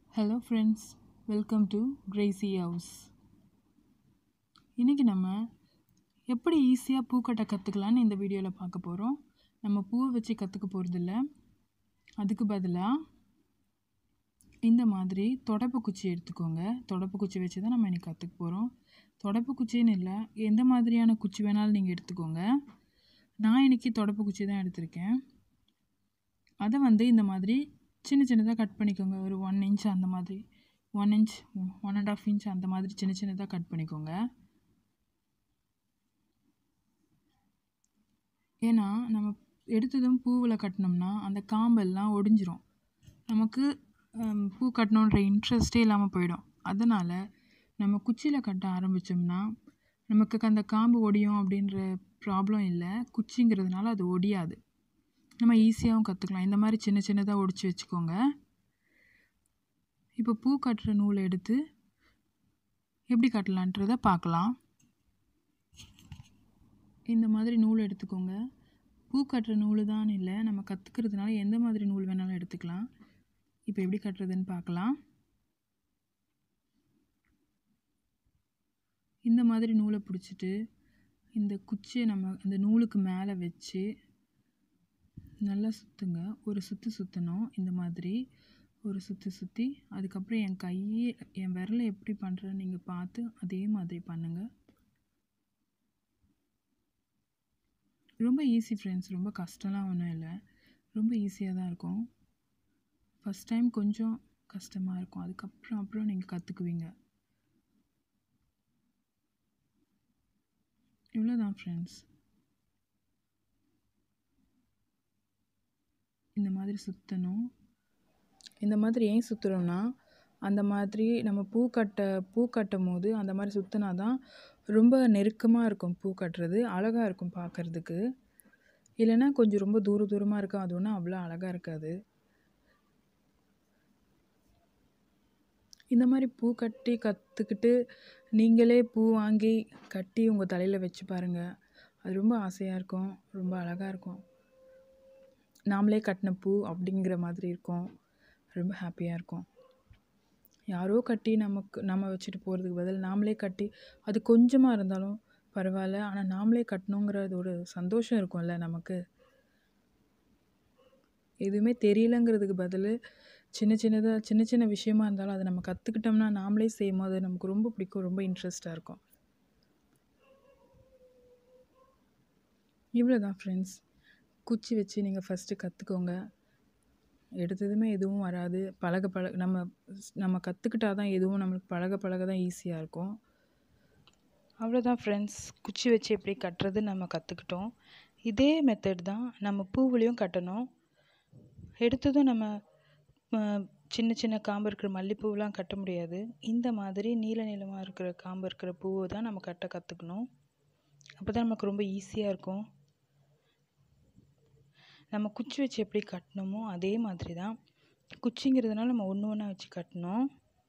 Hello friends welcome to crazy house இன்றைக்கி நம்ம எப்படி ஈஸியாக பூ கட்ட கற்றுக்கலான்னு இந்த வீடியோவில் பார்க்க போகிறோம் நம்ம பூவை வச்சு கற்றுக்க போகிறதில்ல அதுக்கு பதிலாக இந்த மாதிரி தொடப்பு குச்சி எடுத்துக்கோங்க தொடப்பு குச்சி வச்சு தான் நம்ம இன்றைக்கி கற்றுக்க போகிறோம் தொடப்பு குச்சின்னு இல்லை எந்த மாதிரியான குச்சி வேணாலும் நீங்கள் எடுத்துக்கோங்க நான் இன்றைக்கி தொடப்பு குச்சி தான் எடுத்திருக்கேன் அதை வந்து இந்த மாதிரி சின்ன சின்னதாக கட் பண்ணிக்கோங்க ஒரு ஒன் இன்ச் அந்த மாதிரி one inch one and half inch அந்த மாதிரி சின்ன சின்னதாக கட் பண்ணிக்கோங்க ஏன்னா நம்ம எடுத்ததும் பூவில் கட்டினோம்னா அந்த காம்பெல்லாம் ஒடிஞ்சிரும் நமக்கு ஹம், பூ கட்டணுன்ற இன்ட்ரெஸ்டே இல்லாமல் போயிடும் அதனால் நம்ம குச்சியில் கட்ட ஆரம்பித்தோம்னா நமக்கு அந்த காம்பு ஒடியும் அப்படின்ற ப்ராப்ளம் இல்லை குச்சிங்கிறதுனால அது ஒடியாது நம்ம ஈஸியாகவும் கற்றுக்கலாம் இந்த மாதிரி சின்ன சின்னதாக ஒடிச்சு வச்சுக்கோங்க இப்போ பூ கட்டுற நூலை எடுத்து எப்படி கட்டலான்றதை பார்க்கலாம் இந்த மாதிரி நூல் எடுத்துக்கோங்க பூ கட்டுற நூல் தான் இல்லை நம்ம கற்றுக்கிறதுனால எந்த மாதிரி நூல் வேணாலும் எடுத்துக்கலாம் இப்போ எப்படி கட்டுறதுன்னு பார்க்கலாம் இந்த மாதிரி நூலை பிடிச்சிட்டு இந்த குச்சியை நம்ம இந்த நூலுக்கு மேலே வச்சு நல்லா சுற்றுங்க ஒரு சுற்று சுற்றணும் இந்த மாதிரி ஒரு சுற்றி சுற்றி அதுக்கப்புறம் என் கையை என் விரலை எப்படி பண்ணுறேன்னு நீங்கள் பார்த்து அதே மாதிரி பண்ணுங்கள் ரொம்ப ஈஸி ஃப்ரெண்ட்ஸ் ரொம்ப கஷ்டம்லாம் ஒன்றும் இல்லை ரொம்ப ஈஸியாக தான் இருக்கும் ஃபஸ்ட் டைம் கொஞ்சம் கஷ்டமாக இருக்கும் அதுக்கப்புறம் அப்புறம் நீங்கள் கற்றுக்குவீங்க இவ்வளோதான் ஃப்ரெண்ட்ஸ் இந்த மாதிரி சுற்றணும் இந்த மாதிரி ஏன் சுற்றுறோம்னா அந்த மாதிரி நம்ம பூ கட்ட பூ கட்டும் போது அந்த மாதிரி சுற்றினா தான் ரொம்ப நெருக்கமாக இருக்கும் பூ கட்டுறது அழகாக இருக்கும் பார்க்குறதுக்கு இல்லைன்னா கொஞ்சம் ரொம்ப தூர தூரமாக இருக்கும் அது ஒன்றும் அவ்வளோ அழகாக இருக்காது இந்த மாதிரி பூ கட்டி கற்றுக்கிட்டு நீங்களே பூ வாங்கி கட்டி உங்கள் தலையில் வச்சு பாருங்கள் அது ரொம்ப ஆசையாக இருக்கும் ரொம்ப அழகாக இருக்கும் நாமளே கட்டின பூ அப்படிங்கிற மாதிரி இருக்கும் ரொம்ப ஹாப்பியாக இருக்கும் யாரோ கட்டி நமக்கு நம்ம வச்சுட்டு போகிறதுக்கு பதில் நாமளே கட்டி அது கொஞ்சமாக இருந்தாலும் பரவாயில்ல ஆனால் நாமளே கட்டணுங்கிறது ஒரு சந்தோஷம் இருக்கும்ல நமக்கு எதுவுமே தெரியலங்கிறதுக்கு பதில் சின்ன சின்னதாக சின்ன சின்ன விஷயமா இருந்தாலும் அதை நம்ம கற்றுக்கிட்டோம்னா நாமளே செய்யும் போது நமக்கு ரொம்ப பிடிக்கும் ரொம்ப இன்ட்ரெஸ்டாக இருக்கும் இவ்வளோ தான் ஃப்ரெண்ட்ஸ் குச்சி வச்சு நீங்கள் ஃபஸ்ட்டு கற்றுக்கோங்க எடுத்ததுமே எதுவும் வராது பழக பழக நம்ம நம்ம கற்றுக்கிட்டா தான் எதுவும் நம்மளுக்கு பழக பழக தான் ஈஸியாக இருக்கும் அவ்வளோதான் ஃப்ரெண்ட்ஸ் குச்சி வச்சு எப்படி கட்டுறது நம்ம கற்றுக்கிட்டோம் இதே மெத்தட் தான் நம்ம பூவுலேயும் கட்டணும் எடுத்ததும் நம்ம அஹ், சின்ன சின்ன காம்பு இருக்கிற மல்லிப்பூவெலாம் கட்ட முடியாது இந்த மாதிரி நீல நீளமாக இருக்கிற காம்பு இருக்கிற பூவை தான் நம்ம கட்ட கற்றுக்கணும் அப்போ தான் நமக்கு ரொம்ப ஈஸியாக இருக்கும் நம்ம குச்சி வச்சு எப்படி கட்டணுமோ அதே மாதிரி தான் குச்சிங்கிறதுனால நம்ம ஒன்று ஒன்றா வச்சு கட்டணும்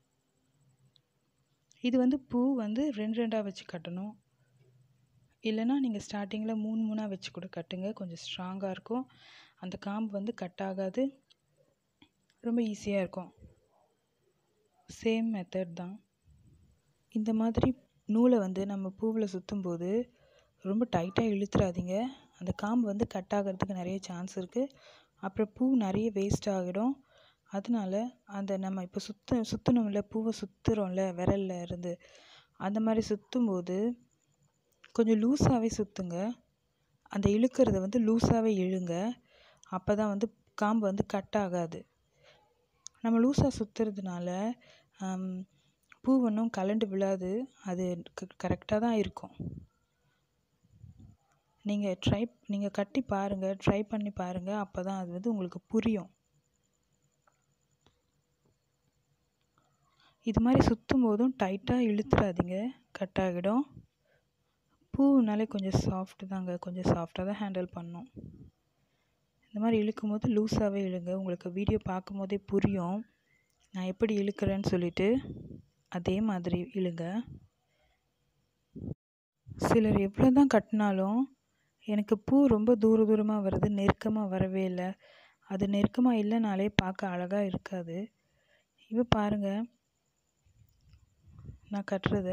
இது வந்து பூ வந்து ரெண்டு ரெண்டாக வச்சு கட்டணும் இல்லைன்னா நீங்கள் ஸ்டார்டிங்கில் மூணு மூணாக வச்சு கூட கட்டுங்க கொஞ்சம் ஸ்ட்ராங்காக இருக்கும் அந்த காம்பு வந்து கட் ஆகாது ரொம்ப ஈஸியாக இருக்கும் சேம் மெத்தட் தான் இந்த மாதிரி நூலை வந்து நம்ம பூவில் சுற்றும் போது ரொம்ப டைட்டாக இழுத்துறாதீங்க அந்த காம்பு வந்து கட் ஆகிறதுக்கு நிறைய சான்ஸ் இருக்குது அப்புறம் பூ நிறைய வேஸ்ட் ஆகிடும் அதனால அந்த நம்ம இப்போ சுத்த சுற்றணும்ல பூவை சுற்றுறோம்ல விரல்ல இருந்து அந்த மாதிரி சுற்றும்போது கொஞ்சம் லூஸாகவே சுற்றுங்க அந்த இழுக்கிறத வந்து லூஸாகவே இழுங்க அப்போ தான் வந்து காம்பு வந்து கட் ஆகாது நம்ம லூஸாக சுற்றுறதுனால பூ ஒன்றும் கலண்டு விழாது அது கரெக்டாக தான் இருக்கும் நீங்கள் ட்ரை நீங்கள் கட்டி பாருங்கள் ட்ரை பண்ணி பாருங்கள் அப்போ தான் அது வந்து உங்களுக்கு புரியும் இது மாதிரி சுற்றும் போதும் டைட்டாக இழுத்துறாதீங்க கட் ஆகிடும் பூனாலே கொஞ்சம் சாஃப்ட் தாங்க கொஞ்சம் சாஃப்டாக தான் ஹேண்டில் பண்ணும் இந்த மாதிரி இழுக்கும் போது லூஸாகவே இழுங்க உங்களுக்கு வீடியோ பார்க்கும் போதே புரியும் நான் எப்படி இழுக்கிறேன்னு சொல்லிட்டு அதே மாதிரி இழுங்க சிலர் எவ்வளோ தான் கட்டினாலும் எனக்கு பூ ரொம்ப தூர தூரமாக வருது நெருக்கமாக வரவே இல்லை அது நெருக்கமாக இல்லைனாலே பார்க்க அழகாக இருக்காது இப்போ பாருங்கள் நான் கட்டுறத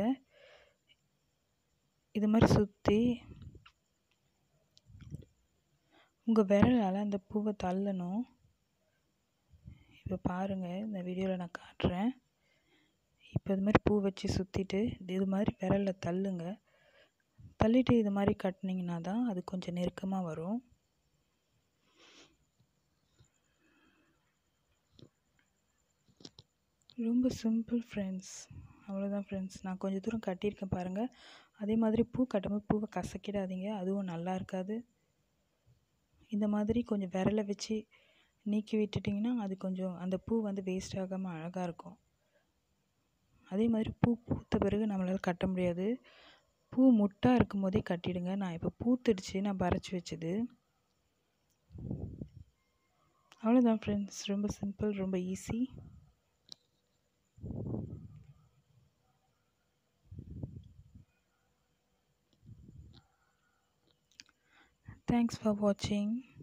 இது மாதிரி சுற்றி உங்கள் விரலால் அந்த பூவை தள்ளணும் இப்போ பாருங்கள் இந்த வீடியோவில் நான் காட்டுறேன் இப்போ இது மாதிரி பூ வச்சு சுற்றிட்டு இது மாதிரி விரலில் தள்ளுங்க தள்ளிட்டு இது மாதிரி கட்டினீங்கன்னா தான் அது கொஞ்சம் நெருக்கமாக வரும் ரொம்ப சிம்பிள் ஃப்ரெண்ட்ஸ் அவ்வளோதான் ஃப்ரெண்ட்ஸ் நான் கொஞ்சம் தூரம் கட்டியிருக்கேன் பாருங்கள் அதே மாதிரி பூ கட்டும்போது பூவை கசக்கிடாதீங்க அதுவும் நல்லா இருக்காது இந்த மாதிரி கொஞ்சம் விரலை வச்சு நீக்கி விட்டுட்டிங்கன்னா அது கொஞ்சம் அந்த பூ வந்து வேஸ்ட் ஆகாமல் அழகாக இருக்கும் அதே மாதிரி பூ பூத்த பிறகு நம்மளால் கட்ட முடியாது பூ முட்டாக இருக்கும் போதே கட்டிடுங்க நான் இப்போ பூத்துடுச்சு நான் பறிச்சு வச்சது அவ்வளோதான் ஃப்ரெண்ட்ஸ் ரொம்ப சிம்பிள் ரொம்ப ஈஸி Thanks for watching.